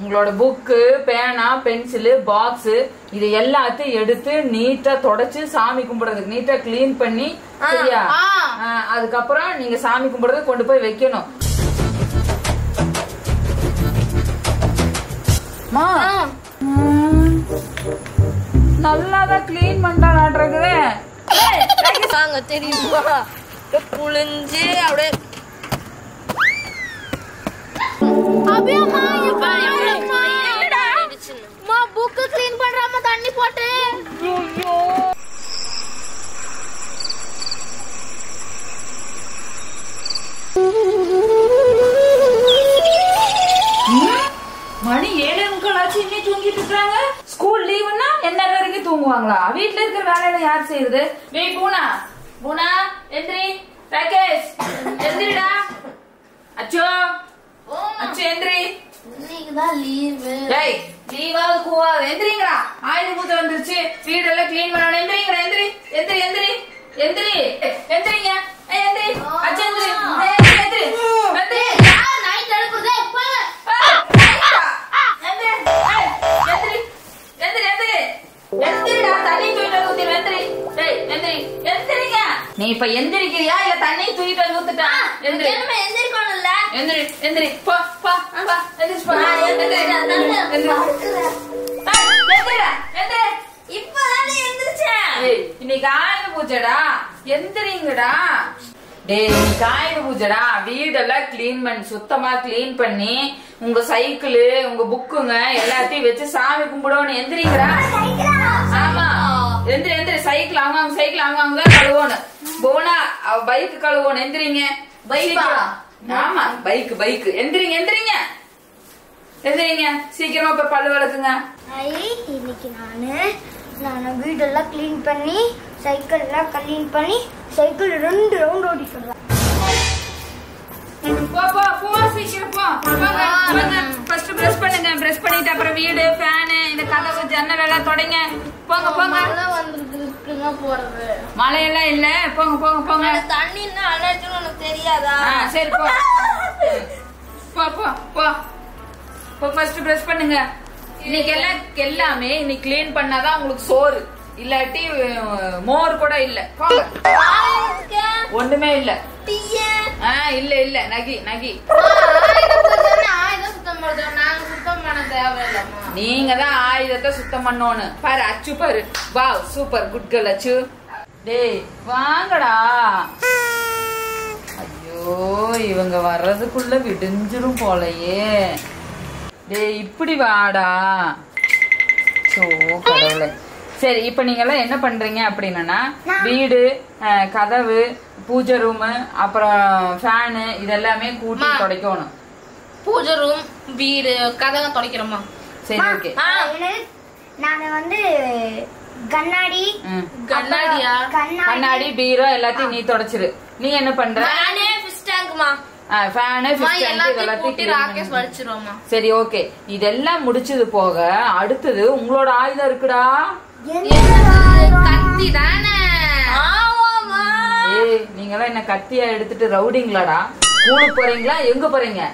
உங்களோட புக்கு பேனா pencil box இது எல்லாத்தையும் எடுத்து நீட்டா தொடச்சு சாமி கும்பிடுறதுக்கு நீட்டா க்ளீன் பண்ணி சரியா ஆ. ஆ, அதுக்கப்புறம் நீங்க சாமி கும்பிடுறது கொண்டு போய் வைக்கணும் மா நல்லாதான் க்ளீன் பண்றாடுறதுதே வாங்க தெரியுமா அப்படியே புழிஞ்சு அப்படியே புக்கு க்ளீன் பண்றாம தண்ணி போட்டு மணி ஏழு முக்கால் ஆச்சு இன்னும் தூங்கிட்டு இருக்காங்க ஸ்கூல் லீவுன்னா என்ன வரைக்கும் தூங்குவாங்களா வீட்ல இருக்கிற வேலையில யார் செய்யுது டேய் பூனா பூனா எந்திரி ராகேஷ் எந்திரிடா அச்சோ அச்சோ எந்திரி இன்னைக்குதான் லீவு டேய் லீவாவது கூவாது எந்திரிங்கடா ஆயுத பூஜை வந்துருச்சு வீடெல்லாம் க்ளீன் பண்ணணும் எந்திரிங்கடா எந்திரி எந்திரி எந்திரி எந்திரி எந்திரிங்க ஏய், எந்திரி அச்சோ எந்திரி ஏய், எந்திரி எந்திரி நைட் எழுப்புறதே இப்ப நீ இப்ப எந்திரிக்கிறியா இல்ல தண்ணி தூக்கிட்டு வந்து ஊத்துட்டா எந்திரி திரும்ப எந்திரிக்கணும்ல எந்திரி எந்திரி போ போ போ எந்திரிச்சு போ எந்திரி எந்திரி ஏய், எந்திரிடா எந்திரி இப்பதானே எந்திரிச்சேன் ஏய், இன்னைக்கு ஆயுத பூஜைடா எந்திரிங்கடா டேய் இன்னைக்கு ஆயுத பூஜைடா வீடெல்லாம் க்ளீன் பண்ணி சுத்தமா க்ளீன் பண்ணி உங்க சைக்கிள் உங்க புக்குங்க எல்லாத்தையும் வச்சு சாமி கும்பிடணும் எந்திரிங்கடா ஆமா எந்திரி எந்திரி சைக்கிள் அவங்க அவங்க சைக்கிள் அவங்க அவங்க தான் கழுவணும் போனா அவ பைக் கழுவணும் எந்திரிங்க பைக்கா? சீக்கிரம். ஆமா பைக் பைக் எந்திரிங்க எந்திரிங்க எந்திரிங்க சீக்கிரமா போய் பல்லு விளக்குங்க ஐ இன்னைக்கு நானு நான் வீடெல்லாம் க்ளீன் பண்ணி சைக்கிள் எல்லாம் க்ளீன் பண்ணி சைக்கிள் ரெண்டு ரவுண்ட் ஓட்டிட்டு வருவேன் போ போ போ சீக்கிரம் போ போங்க போங்க ஃபர்ஸ்ட் பிரஷ் பண்ணுங்க பிரஷ் பண்ணிட்டு அப்புறம் வீடு ஃபேன் இந்த கதவு ஜன்னல் எல்லாம் தொடங்க போங்க போங்க மழை வந்துருக்குங்க போறது மழையெல்லாம் இல்ல போங்க போங்க போங்க அந்த தண்ணின்னா அலர்ஜின்னு உனக்கு தெரியாதா ஆ, சரி போ போ போ போ போ ஃபர்ஸ்ட் பிரஷ் பண்ணுங்க இன்னைக்கு எல்லாம் எல்லாமே இன்னைக்கு க்ளீன் பண்ணாதான் உங்களுக்கு சோறு இல்லாட்டி அஹ், மோர் கூட இல்ல போங்க ஆயிரத்துக்கு ஒண்ணுமே இல்ல டீயே ஆ இல்ல இல்ல நகி நகி ஆயுதம் சுத்தம் பண்ணுறோம் நாங்க சுத்தம் பண்ண தேவையில்லம்மா நீங்க தான் ஆயுதத்தை சுத்தம் பண்ணணும் பாரு அச்சு பாரு வாவ் சூப்பர் குட் கேர்ள் அச்சு டேய் வாங்கடா ஐயோ இவங்க வர்றதுக்குள்ள விடிஞ்சிரும் போலயே டேய் இப்படி வாடா சோ கடவுளே சரி இப்ப நீங்க எல்லாம் என்ன பண்றீங்க அப்படின்னா வீடு அஹ், கதவு பூஜை ரூம் அப்புறம் ஃபேனு இதெல்லாமே கூட்டி அம்மா. துடைக்கணும் பூஜை ரூம் வீடு கதவை துடைக்கிறோமா சரி ஓகே நான் வந்து கண்ணாடி ம் கண்ணாடியா கண்ணாடி கண்ணாடி பீரோ எல்லாத்தையும் நீ தொடச்சிரு நீ என்ன பண்ற நானே ஃபிஷ் டேங்க்மா ஃபேனு எல்லாத்தையும் கூட்டி ராகேஷ் இதெல்லாத்தையும் வலிச்சிருவோமா சரி ஓகே இதெல்லாம் முடிச்சது போக அடுத்தது உங்களோட ஆயுதம் இருக்குடா கத்தி தானே ஆமாமா ஏய் நீங்களாம் என்ன கத்தியா எடுத்துட்டு ரவுடிங்களாடா ஸ்கூலுக்கு போறீங்களா எங்க போறீங்க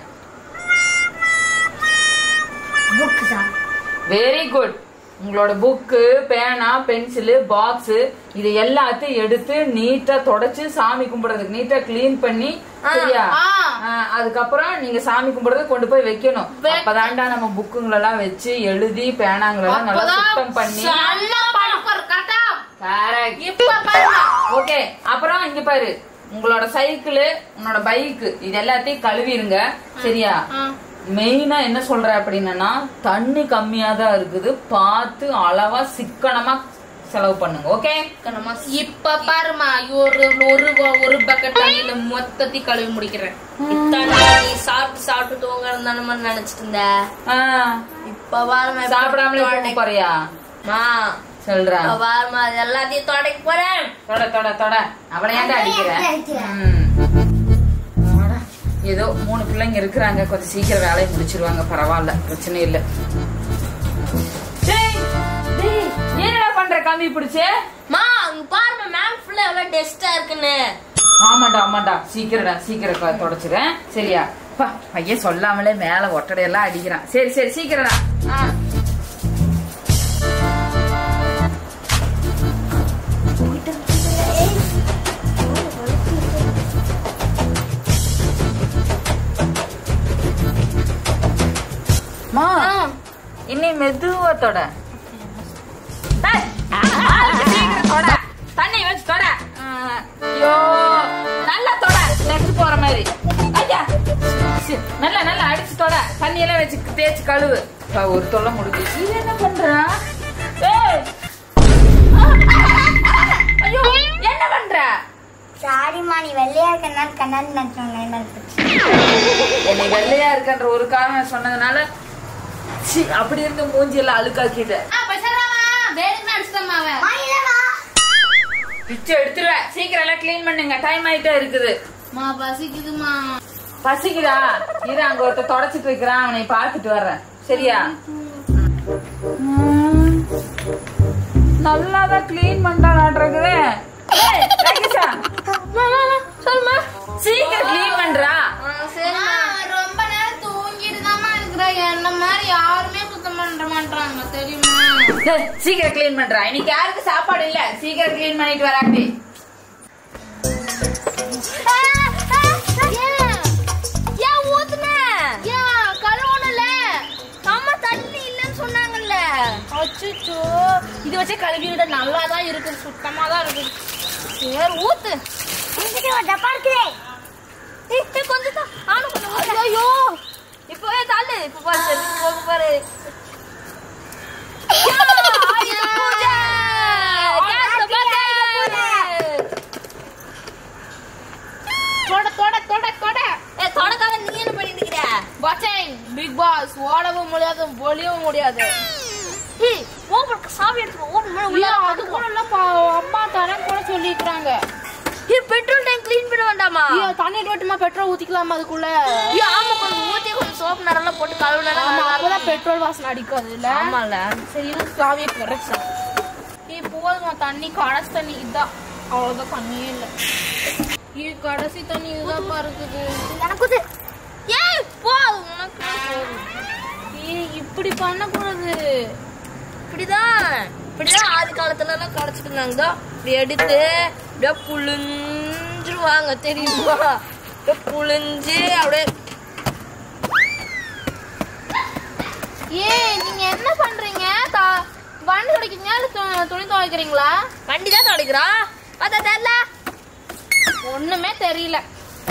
புக் தான் வெரி குட் உங்களோட புக்கு பேனா பென்சிலு பாக்ஸ் இது எல்லாத்தையும் எடுத்து நீட்டா தொடச்சு சாமி கும்பிடுறதுக்கு நீட்டா க்ளீன் பண்ணி சரியா ஆ. ஆ, அதுக்கப்புறம் நீங்க சாமி கும்பிடுறது கொண்டு போய் வைக்கணும் வே- அப்பதான்டா நம்ம புக்குங்களெல்லாம் வச்சு எழுதி பேனாங்களெல்லாம் நல்லா சுத்தம் பண்ணி நல்லா படிப்பாரு கரெக்டா Correct. இப்ப பாருங்க ஓகே அப்புறம் இங்க பாரு உங்களோட சைக்கிள் உன்னோட பைக் இது எல்லாத்தையும் கழுவிருங்க சரியா மெயினா என்ன சொல்ற அப்படின்னா தண்ணி கம்மியா தான் இருக்குது பார்த்து அளவா சிக்கனமா செலவு பண்ணுங்க ஓகே கண்ணம்மா, இப்ப பாருமா ஒரு ஒரு ஒரு பக்கெட் தண்ணியில மொத்தத்தையும் கழுவி முடிக்கிறேன் இத்தனை நீ சாப்பிட்டு சாப்பிட்டு தூங்குறது தானே நினைச்சிட்டு இருந்த இப்ப பாருமா இப்ப சாப்பிடாமலே தூங்க தொடை- போறியா மா, சொல்றேன் இப்ப பாருமா அது எல்லாத்தையும் தொடக்க போறேன் தொட தொட தொட அவளை ஏன்டா அடிக்கிற அடிக்கிறேன். ம். அடா, ஏதோ மூணு பிள்ளைங்க இருக்கிறாங்க கொஞ்சம் சீக்கிரம் வேலையை முடிச்சிருவாங்க பரவாயில்ல பிரச்சனை இல்ல டேய், டேய், நீ என்னடா பண்ற கம்பி பிடிச்சு மா அங்க பாருமா மேம் ஃபுல்லா எவ்வளவு டெஸ்டா இருக்குன்னு ஆமாண்டா ஆமாண்டா சீக்கிரம்டா சீக்கிரம் க- தொடச்சிடுறேன் சரியா அப்பா பையன் சொல்லாமலே மேல ஒட்டடையெல்லாம் அடிக்கிறான் சரி சரி சீக்கிரம்டா ஆ. மா இன்னி மெதுவா தொட டேய், ஆ, ஆ, சீக்கிரம் தொட. தண்ணி வச்சு தொட ஆ, ஐயோ நல்லா தொட நெக்ஸ்ட் போற மாதிரி ஐயா சி, நல்லா நல்லா அடிச்சு தொட தண்ணி எல்லாம் வச்சு தேய்ச்சு கழுவு அப்பா, ஒரு தொல்லை முடிஞ்சு இது என்ன பண்றா ஏய். ஆ, ஆ, ஆ, ஐயோ என்ன பண்ற சாரிம்மா நீ வெள்ளையா இருக்கனால கண்ணாடி நான் சொன்னேன் என்னை வெள்ளையா இருக்கன்ற ஒரு காரணம் சொன்னதுனால சி, அப்படி இருந்து மூஞ்சி எல்லாம் அழுக்காக்கிட்ட வேணும்னு அடிச்சுட்டமா அவன் பிச்சை எடுத்துருவேன் சீக்கிரம் எல்லாம் க்ளீன் பண்ணுங்க டைம் ஆயிட்டே இருக்குது மா பசிக்குதுமா பசிக்குதா இரு அங்க ஒருத்த தொடச்சிட்டு வைக்கிறான் அவனை பார்த்துட்டு வர்றேன் சரியா ம். நல்லாதான் க்ளீன் பண்ணிட்டான் சொல்லுமா சீக்கிரம் க்ளீன் பண்றா ரொம்ப நேரம் தூங்கிட்டு தாமா இருக்கிற என்ன மாதிரி யாருமே சுத்தம் பண்ண மாட்டாங்க தெரியுமா டேய், சீக்கிரம் க்ளீன் பண்றா இன்னைக்கு யாருக்கு சாப்பாடு இல்ல சீக்கிரம் க்ளீன் பண்ணிட்டு வராட்டி ஏன் ஊத்துன ஏன் கழுவணும்ல அம்மா தண்ணி இல்லைன்னு சொன்னாங்கல்ல அச்சுச்சோ இது வச்சே கழுவிட நல்லா தான் இருக்கு சுத்தமா தான் இருக்கு சரி ஊத்து டப்பா இருக்குதே ஏய், ஏய், கொஞ்சம் தான் ஆனும் கொஞ்சம் ஊத்து. ஐயோ இப்பவே தள்ளு இப்ப பாரு சரி, இப்ப பாரு யா, ஆயுத பூஜை! கேஸ்ல பாரு. தொட தொட தொட தொட ஏ தொடக்காத நீ என்ன பண்ணிட்டு இருக்கிற பச்சன் பிக் பாஸ் ஓடவும் முடியாது ஒளியவும் முடியாது ஏய் ஓபன் சாவி எடுத்து ஓபன் உள்ள அது கூட அம்மா தரேன் கூட சொல்லிக்கிறாங்க ஏ பெட்ரோல் டேங்க் க்ளீன் பண்ண வேண்டாமா ஐயோ தண்ணி மட்டுமா பெட்ரோல் ஊத்திக்கலாமா அதுக்குள்ள ஏ ஆமா கொஞ்சம் ஊத்தி கொஞ்சம் சோப் நரெல்லாம் போட்டு கழுவுனா ஆமா அப்பதான் பெட்ரோல் வாசனை அடிக்காது இல்ல ஆமால சரி இது சாவியை கரெக்ட் ஏய் போதுமா தண்ணி கடைசி தண்ணி இதான் அவ்வளவுதான் தண்ணியே இல்ல ஏய் கடைசி தண்ணி இதுதான்ப்பா இருக்குது எனக்கு ஏய் போ உனக்கு ஏய் இப்படி பண்ணக்கூடாது இப்படிதான் இப்படிதான் ஆதி காலத்துல எல்லாம் கடைச்சிட்டு இருந்தாங்க இப்படி எடுத்து அப்படியே புழிஞ்சிருவாங்க தெரியுமா அப்படியே புழிஞ்சு அப்படியே ஏய் நீங்க என்ன பண்றீங்க த- வண்டி துடைக்கிறீங்களா இல்ல து- துணி துவைக்கிறீங்களா வண்டி தான் தொடக்கிறோம் பார்த்தா தெரியல ஒண்ணுமே தெரியல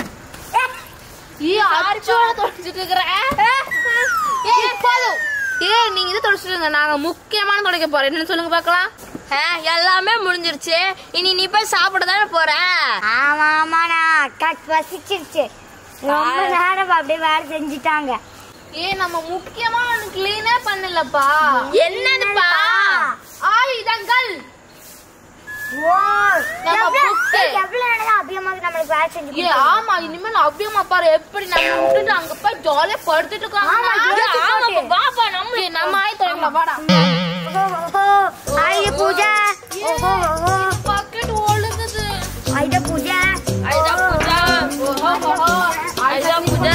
ஏய் அச்சோட துடைச்சிட்டு இருக்கிறேன் ஏய் போதும் ஏய் நீங்க இதை துடைச்சிருங்க நாங்க முக்கியமான துடைக்க போறோம் என்னன்னு சொல்லுங்க பார்க்கலாம் ஆ, எல்லாமே முடிஞ்சிருச்சு இனி நீ போய் சாப்பிட தானே போற ஆமா ஆமாண்ணா அக்காக்கு பசிச்சிருச்சு ரொம்ப நேரம் அப்படியே வேலை செஞ்சுட்டாங்க ஏய் நம்ம முக்கியமா கிளீனே பண்ணலப்பா என்னதுப்பா ஆயுதங்கள் ஓ நம்ம எவ்வளவு புக்கு. எவ்வளவு நேரம் அபியமாக நம்மளுக்கு வேலை செஞ்சு ஏ ஆமா இனிமேல் அபியமா பாரு எப்படி நம்ம விட்டுட்டு அங்க போய் ஜாலியா படுத்துட்டு இருக்காங்க ஆமா, யோசிச்சு ஆமா பாரு. பாப்பா நம்ம ஏய், நம்ம ஆயி தொலைங்களா வாடா ஓஹோ ஆயுத பூஜை ஓஹோ ஓஹோ பக்கெட் ஒழுகுது ஆயுத பூஜை ஐதா பூஜா ஐதா பூஜா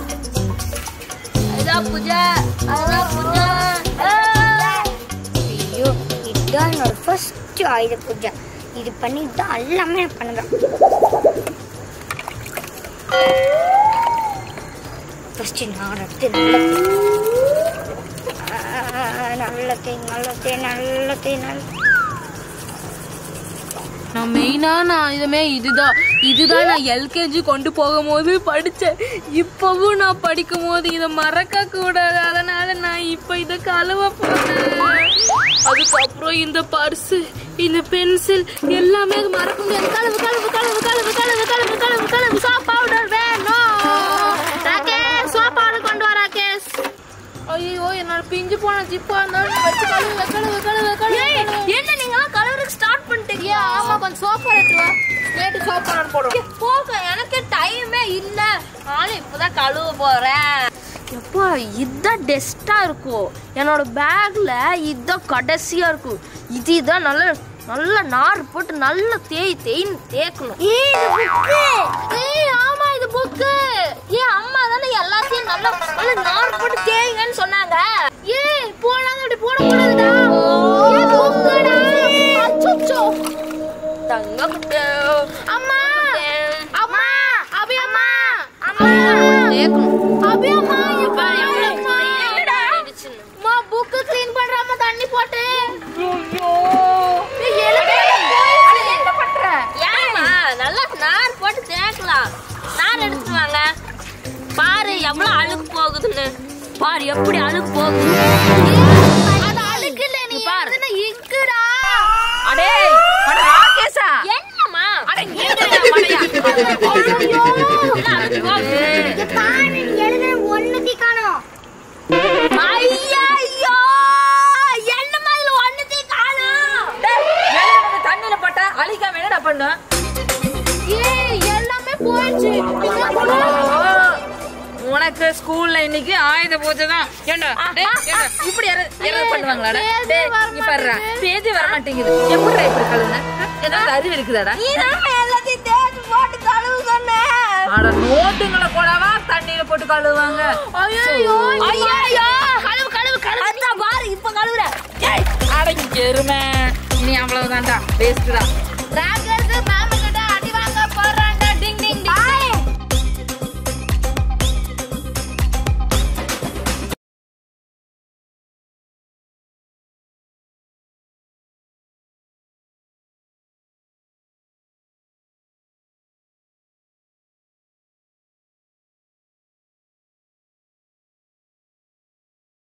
ஐதா பூஜா ஐதா பூஜா ஐயோ இதுதான் என்னோட ஃபர்ஸ்ட் ஆயுத பூஜை இது பண்ணி தான் எல்லாமே நான் பண்ணுவேன் ஃபர்ஸ்ட் நான் எடுத்து நல்ல தேய் நல்ல தேய் நல்ல தேய் நல்ல நான் மெயினா நான் இதுமே இதுதான் இதுதான் நான் எல்கேஜி கொண்டு போகும்போது படிச்சேன் இப்பவும் நான் படிக்கும் போது இதை மறக்க கூடாது அதனால நான் இப்ப இதை கழுவ போறேன் அதுக்கப்புறம் இந்த பர்ஸ் இந்த பென்சில் எல்லாமே மறக்க முடியாது கழுவு கழுவு கழுவு கழுவு கழுவு கழுவு கழுவு கழுவு சோப் பவுடர் வேணும் ராகேஷ் சோப் பவுடர் கொண்டு வா ராகேஷ் ஐயோ என்னோட பிஞ்சு போன ஜிப்பா இருந்தாலும் வச்சு கழுவு கழுவு கழுவு கழுவு என்ன நீங்க எல்லாம் கலருக்கு ஸ்டார்ட் பண்ணிட்டீங்க ஏன் ஆமா கொஞ்சம் சோப் எடுத்து வா நேற்று சோப் பவுடர் போடுவோம் போக எனக்கு டைமே இல்ல நானும் இப்பதான் கழுவ போறேன் எப்பா இதுதான் டெஸ்டா இருக்கும் என்னோட பேக்ல இதுதான் கடைசியா இருக்கும் இது தான் நல்ல நல்ல நார் போட்டு நல்ல தேய் தேய்ன்னு தேய்க்கணும் ஏய் ஆமா இது புக்கு ஏன் அம்மா தானே எல்லாத்தையும் நல்லா நல்லா நார் போட்டு தேய்ங்கன்னு சொன்னாங்க ஏய் போடாத அப்படி போட கூடாதுடா ஏய் புக்குடா அச்சச்சோ தங்க புட்டு அம்மா அம்மா அபி அம்மா அம்மா கேக்கணும் அபி அம்மா இப்ப எவ்வளவு என்னடா அம்மா புக்கு க்ளீன் பண்றாம தண்ணி போட்டு என்ன பண்ற ஏமா நல்லா நார் போட்டு தேக்கலாம் நார் எடுத்துட்டு வாங்க பாரு எவ்வளவு அழுக்கு போகுதுன்னு பாரு எப்படி அழுக்கு போகுது அது அழுக்கு இல்ல நீ பாரு இக்குடா அடே அட ராகேஷா என்னம்மா அட இங்கடா மடையா பாரு எழுதுற ஒண்ணுத்தி காணோம் ஐயோ என்னம்மா இதுல ஒண்ணுத்தையும் காணோம் டேய், எழுதுனது தண்ணில போட்டா அழிக்காம என்னடா பண்ணு ஏய் எல்லாமே போயிடுச்சு உனக்கு ஸ்கூல்ல இன்னைக்கு ஆயுத பூஜை தான் ஏண்டா டேய், ஏண்டா, இப்படி யாரு யாராவது பண்ணுவாங்களாடா டேய் இங்க பாருடா பேஜே வர மாட்டேங்குது எப்படிடா இப்படி கழுவுன ஏதாவது அறிவு இருக்குதாடா எல்லாத்தையும் தேடி போட்டு கழுவு சொன்னேன் அட நோட்டுங்களை கூடவா தண்ணியில போட்டு கழுவுவாங்க ஐயோ ஐயோ கழுவு கழுவு கழுவு அத்தா பாரு இப்ப கழுவுற அட எருமை நீ அவ்வளவுதான்டா வேஸ்ட்டுடா ராகருக்கு